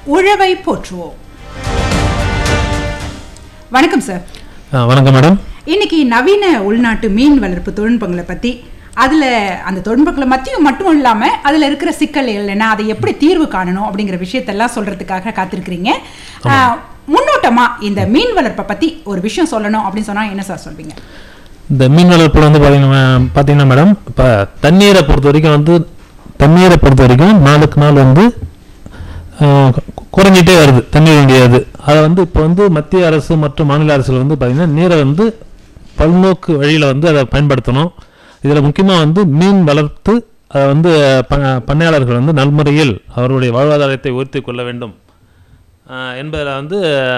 உழவை போற்றுவோம் வணக்கம் சார் ஆ, வணக்கம் மேடம் இன்னைக்கு நவீன உள்நாட்டு மீன் வளர்ப்பு தொழில்நுட்பங்களை பத்தி அதுல அந்த தொழில்நுட்பங்களை மத்தியும் மட்டும் இல்லாம அதுல இருக்கிற சிக்கல்கள் என்ன அதை எப்படி தீர்வு காணணும் அப்படிங்கிற விஷயத்தெல்லாம் சொல்றதுக்காக காத்திருக்கிறீங்க ஆ, முன்னோட்டமா இந்த மீன் வளர்ப்பை பத்தி ஒரு விஷயம் சொல்லணும் அப்படின்னு சொன்னா என்ன சார் சொல்வீங்க இந்த மீன் வளர்ப்பில் வந்து பார்த்தீங்கன்னா பார்த்தீங்கன்னா மேடம் இப்போ தண்ணீரை பொறுத்த வரைக்கும் வந்து தண்ணீரை பொறுத்த வரைக்கும் நாளுக்கு நாள் வந்து ஆ, கு- குறைஞ்சிட்டே வருது தண்ணீர் வேண்டியது அதை வந்து இப்போ வந்து மத்திய அரசு மற்றும் மாநில அரசுகள் வந்து பார்த்தீங்கன்னா நீரை வந்து பல்நோக்கு வழியில் வந்து அதை பயன்படுத்தணும் இதில் முக்கியமாக வந்து மீன் வளர்த்து அதை வந்து ப பண்ணையாளர்கள் வந்து நல்முறையில் அவருடைய வாழ்வாதாரத்தை உயர்த்தி கொள்ள வேண்டும் என்பதில் வந்து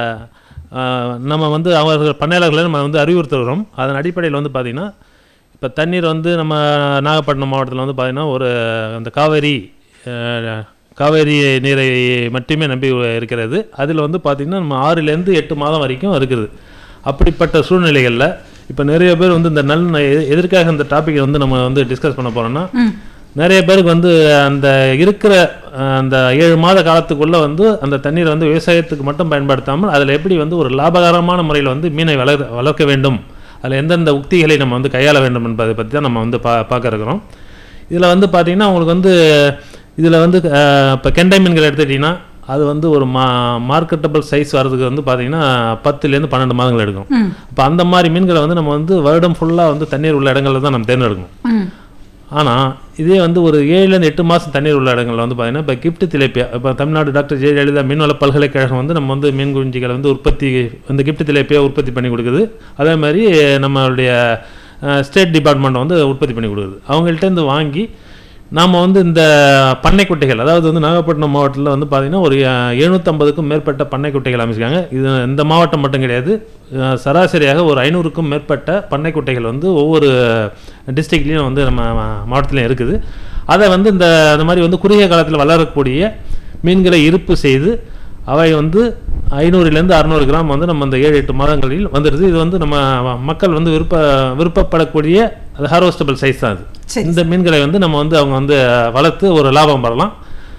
ஆஹ், நம்ம வந்து அவர்கள் பண்ணையாளர்களை நம்ம வந்து அறிவுறுத்துகிறோம் அதன் அடிப்படையில் வந்து பார்த்திங்கன்னா இப்போ தண்ணீர் வந்து நம்ம நாகப்பட்டினம் மாவட்டத்தில் வந்து பார்த்திங்கன்னா ஒரு அந்த காவேரி ஆஹ், காவேரி நீரை மட்டுமே நம்பி இருக்கிறது அதில் வந்து பார்த்திங்கன்னா நம்ம ஆறுலேருந்து எட்டு மாதம் வரைக்கும் இருக்குது அப்படிப்பட்ட சூழ்நிலைகளில் இப்போ நிறைய பேர் வந்து இந்த நல் எ- எதற்காக இந்த டாப்பிக்கை வந்து நம்ம வந்து டிஸ்கஸ் பண்ண போகிறோம்னா ம் நிறைய பேருக்கு வந்து அந்த இருக்கிற அஹ், அந்த ஏழு மாத காலத்துக்குள்ள வந்து அந்த தண்ணீரை வந்து விவசாயத்துக்கு மட்டும் பயன்படுத்தாமல் அதில் எப்படி வந்து ஒரு லாபகரமான முறையில் வந்து மீனை வளர் வளர்க்க வேண்டும் அதில் எந்தெந்த உக்திகளை நம்ம வந்து கையாள வேண்டும் என்பதை பற்றி தான் நம்ம வந்து பா பார்க்க இருக்கிறோம் இதில் வந்து பார்த்தீங்கன்னா உங்களுக்கு வந்து இதில் வந்து இப்போ கெண்டை மீன்கள் எடுத்துக்கிட்டிங்கன்னா அது வந்து ஒரு மா மார்க்கெட்டபிள் சைஸ் வர்றதுக்கு வந்து பார்த்தீங்கன்னா பத்துலேருந்து பன்னெண்டு மாதங்கள் எடுக்கும் ம் அப்போ அந்த மாதிரி மீன்களை வந்து நம்ம வந்து வருடம் ஃபுல்லாக வந்து தண்ணீர் உள்ள இடங்களில் தான் நம்ம தேர்ந்தெடுக்கணும் ம் ஆனால் இதே வந்து ஒரு ஏழுலேருந்து எட்டு மாதம் தண்ணீர் உள்ள இடங்கள்ல வந்து பார்த்தீங்கன்னா இப்போ கிப்ட் திலேப்பியா இப்போ தமிழ்நாடு டாக்டர் ஜெய ஜெயலலிதா மீன்வள பல்கலைக்கழகம் வந்து நம்ம வந்து மீன் குஞ்சுகளை வந்து உற்பத்தி வந்து கிப்ட் திலேப்பியா உற்பத்தி பண்ணி கொடுக்குது அதே மாதிரி நம்மளுடைய ஸ்டேட் டிபார்ட்மெண்ட் வந்து உற்பத்தி பண்ணி கொடுக்குது அவங்கள்ட்ட இருந்து வாங்கி நாம் வந்து இந்த பண்ணைக்குட்டைகள் அதாவது வந்து நாகப்பட்டினம் மாவட்டத்தில் வந்து பார்த்திங்கன்னா ஒரு எழுநூற்றம்பதுக்கும் மேற்பட்ட பண்ணைக்குட்டைகள் அமைச்சிருக்காங்க இது இந்த மாவட்டம் மட்டும் கிடையாது அஹ், சராசரியாக ஒரு ஐநூறுக்கும் மேற்பட்ட பண்ணைக்குட்டைகள் வந்து ஒவ்வொரு டிஸ்ட்ரிக்ட்லேயும் வந்து நம்ம மாவட்டத்துலையும் இருக்குது அதை வந்து இந்த அந்த மாதிரி வந்து குறுகிய காலத்தில் வளரக்கூடிய மீன்களை இருப்பு செய்து அவை வந்து ஐநூறுலேருந்து அறநூறு கிராம் வந்து நம்ம இந்த ஏழு எட்டு மாதங்களில் வந்துடுது இது வந்து நம்ம மக்கள் வந்து விருப்ப விருப்பப்படக்கூடிய அது ஹார்வஸ்டபிள் சைஸ் தான் அது சரி. இந்த மீன்களை வந்து நம்ம வந்து அவங்க வந்து வளர்த்து ஒரு லாபம் பெறலாம்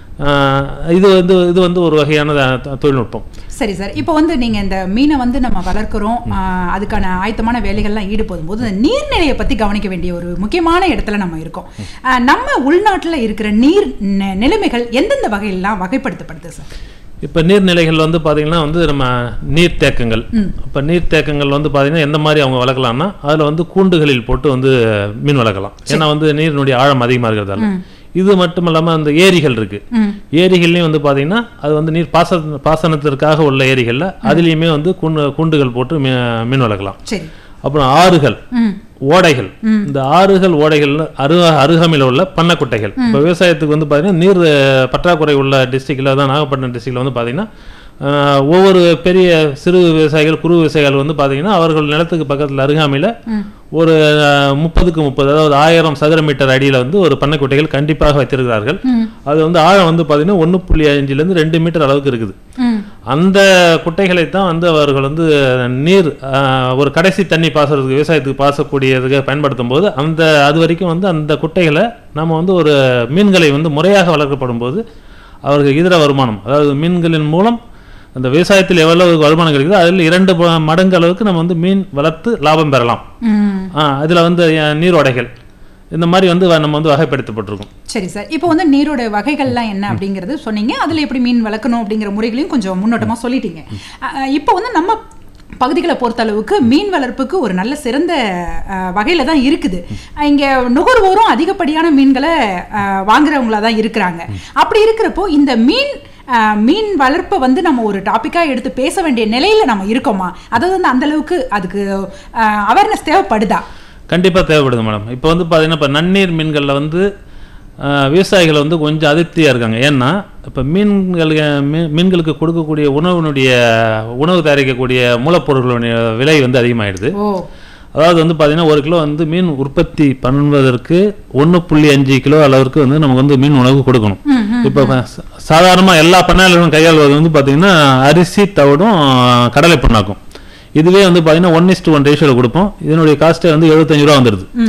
ஆஹ் இது வந்து இது வந்து ஒரு வகையான த- தொழில்நுட்பம் சரி சார் இப்போ வந்து நீங்க இந்த மீனை வந்து நம்ம வளர்க்குறோம் ஆஹ் அதுக்கான ஆயத்தமான வேலைகள்லாம் ஈடுபடும் போது இந்த நீர்நிலையை பத்தி கவனிக்க வேண்டிய ஒரு முக்கியமான இடத்துல நம்ம இருக்கோம் ஆஹ் நம்ம உள்நாட்டுல இருக்கிற நீர் நி- நிலைமைகள் எந்தெந்த வகையெல்லாம் வகைப்படுத்தப்படுது சார் இப்போ நீர்நிலைகள் வந்து பார்த்தீங்கன்னா வந்து நம்ம நீர்த்தேக்கங்கள் இப்போ நீர்த்தேக்கங்கள் வந்து பார்த்தீங்கன்னா எந்த மாதிரி அவங்க வளர்க்கலாம்னா அதில் வந்து கூண்டுகளில் போட்டு வந்து மீன் வளர்க்கலாம் ஏன்னா வந்து நீரினுடைய ஆழம் அதிகமாக இருக்கிறதால இது மட்டும் இல்லாமல் அந்த ஏரிகள் இருக்கு ம் ஏரிகள்லையும் வந்து பார்த்தீங்கன்னா அது வந்து நீர் பாச பாசனத்திற்காக உள்ள ஏரிகளில் அதுலேயுமே வந்து கூண்டு கூண்டுகள் போட்டு மீ மீன் வளர்க்கலாம் சரி அப்புறம் ஆறுகள் ம் ஓடைகள் இந்த ஆறுகள் ஓடைகள் அரு அருகாமையில் உள்ள பண்ணைக்குட்டைகள் இப்போ விவசாயத்துக்கு வந்து பார்த்தீங்கன்னா நீர் அஹ், பற்றாக்குறை உள்ள டிஸ்ட்ரிக்டில் தான் நாகப்பட்டினம் டிஸ்ட்ரிக்டில் வந்து பார்த்தீங்கன்னா அஹ், ஒவ்வொரு பெரிய சிறு விவசாயிகள் குறு விவசாயிகள் வந்து பார்த்தீங்கன்னா அவர்கள் நிலத்துக்கு பக்கத்தில் அருகாமையில் ஒரு அஹ், முப்பதுக்கு முப்பது அதாவது ஆயிரம் சதுர மீட்டர் அடியில் வந்து ஒரு பண்ணைக்குட்டைகள் கண்டிப்பாக வைத்திருக்கிறார்கள் அது வந்து ஆழம் வந்து பார்த்தீங்கன்னா ஒன்று புள்ளி அஞ்சுலேருந்து ரெண்டு மீட்டர் அளவுக்கு இருக்குது ம் அந்த குட்டைகளை தான் வந்து அவர்கள் வந்து நீர் ஆஹ், ஒரு கடைசி தண்ணி பாசுறதுக்கு விவசாயத்துக்கு பாசக்கூடியதுக்கு பயன்படுத்தும் போது அந்த அது வரைக்கும் வந்து அந்த குட்டைகளை நம்ம வந்து ஒரு மீன்களை வந்து முறையாக வளர்க்கப்படும் போது அவருக்கு இதர வருமானம் அதாவது மீன்களின் மூலம் அந்த விவசாயத்தில் எவ்வளவு வருமானம் கிடைக்குதோ அதில் இரண்டு ப- மடங்கு அளவுக்கு நம்ம வந்து மீன் வளர்த்து லாபம் பெறலாம் ம் அதில் வந்து அஹ், நீரோடைகள் இந்த மாதிரி வந்து வ- நம்ம வந்து வகைப்படுத்தப்பட்டிருக்கும் சரி சார் இப்போ வந்து நீரோட வகைகள்லாம் என்ன அப்படிங்கிறது சொன்னீங்க அதில் எப்படி மீன் வளர்க்கணும் அப்படிங்கிற முறைகளையும் கொஞ்சம் முன்னோட்டமாக சொல்லிட்டீங்க அஹ் இப்போ வந்து நம்ம பகுதிகளை பொறுத்த அளவுக்கு மீன் வளர்ப்புக்கு ஒரு நல்ல சிறந்த வகையில தான் இருக்குது இங்க நுகர்வோரும் அதிகப்படியான மீன்களை அஹ், வாங்குறவங்களா தான் இருக்கிறாங்க அப்படி இருக்கிறப்போ இந்த மீன் அஹ், மீன் வளர்ப்பை வந்து நம்ம ஒரு டாப்பிக்காக எடுத்து பேச வேண்டிய நிலையில நம்ம இருக்கோமா அதாவது வந்து அந்த அளவுக்கு அதுக்கு அவேர்னஸ் தேவைப்படுதா கண்டிப்பாக தேவைப்படுது மேடம் இப்போ வந்து பார்த்தீங்கன்னா இப்போ நன்னீர் மீன்களில் வந்து ஆஹ், விவசாயிகள் வந்து கொஞ்சம் அதிருப்தியாக இருக்காங்க ஏன்னா இப்போ மீன்கள் மீ- மீன்களுக்கு கொடுக்கக்கூடிய உணவினுடைய உணவு தயாரிக்கக்கூடிய மூலப்பொருட்களுடைய விலை வந்து அதிகமாகிடுது ஓ அதாவது வந்து பார்த்தீங்கன்னா ஒரு கிலோ வந்து மீன் உற்பத்தி பண்ணுவதற்கு ஒன்று புள்ளி அஞ்சு கிலோ அளவிற்கு வந்து நமக்கு வந்து மீன் உணவு கொடுக்கணும் இப்போ சாதாரணமாக எல்லா பண்ணையாளர்களும் கையாள்வது வந்து பார்த்தீங்கன்னா அரிசி தவிடும் கடலை புண்ணாக்கும் இதுவே வந்து பார்த்தீங்கன்னா ஒன் இஸ்டு ஒன் ரேஷியோவில் கொடுப்போம் இதனுடைய காஸ்ட்டே வந்து எழுபத்தஞ்சு ரூபா வந்துடுது